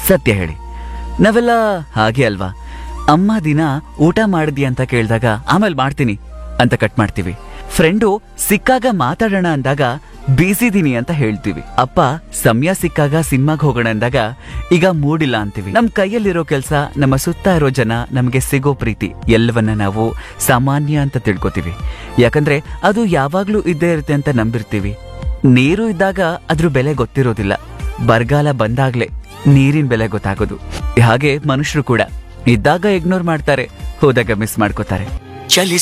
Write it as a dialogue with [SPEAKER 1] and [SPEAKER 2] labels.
[SPEAKER 1] ಸತ್ಯ ಹೇಳಿ ನಾವೆಲ್ಲ ಹಾಗೆ ಅಲ್ವಾ ಅಮ್ಮ ದಿನ ಊಟ ಮಾಡಿದ್ಯಾ ಅಂತ ಕೇಳಿದಾಗ ಆಮೇಲೆ ಮಾಡ್ತೀನಿ ಅಂತ ಕಟ್ ಮಾಡ್ತೀವಿ ಫ್ರೆಂಡು ಸಿಕ್ಕಾಗ ಮಾತಾಡೋಣ ಅಂದಾಗ ಬೀಸಿದೀನಿ ಅಂತ ಹೇಳ್ತೀವಿ ಅಪ್ಪ ಸಮಯ ಸಿಕ್ಕಾಗ ಸಿನಿಮಾಗ್ ಹೋಗೋಣ ಅಂದಾಗ ಈಗ ಮೂಡಿಲ್ಲ ಅಂತೀವಿ ನಮ್ ಕೈಯಲ್ಲಿರೋ ಕೆಲಸ ನಮ್ಮ ಸುತ್ತ ಇರೋ ಜನ ನಮಗೆ ಸಿಗೋ ಪ್ರೀತಿ ಎಲ್ಲವನ್ನ ನಾವು ಸಾಮಾನ್ಯ ಅಂತ ತಿಳ್ಕೊತೀವಿ ಯಾಕಂದ್ರೆ ಅದು ಯಾವಾಗ್ಲೂ ಇದ್ದೇ ಇರುತ್ತೆ ಅಂತ ನಂಬಿರ್ತೀವಿ ನೀರು ಇದ್ದಾಗ ಅದ್ರ ಬೆಲೆ ಗೊತ್ತಿರೋದಿಲ್ಲ ಬರಗಾಲ ಬಂದಾಗ್ಲೇ ನೀರಿನ ಬೆಲೆ ಗೊತ್ತಾಗೋದು ಹಾಗೆ ಮನುಷ್ಯರು ಕೂಡ ಇದ್ದಾಗ ಇಗ್ನೋರ್ ಮಾಡ್ತಾರೆ ಹೋದಾಗ ಮಿಸ್ ಮಾಡ್ಕೋತಾರೆ
[SPEAKER 2] ಚಲಿಸಿ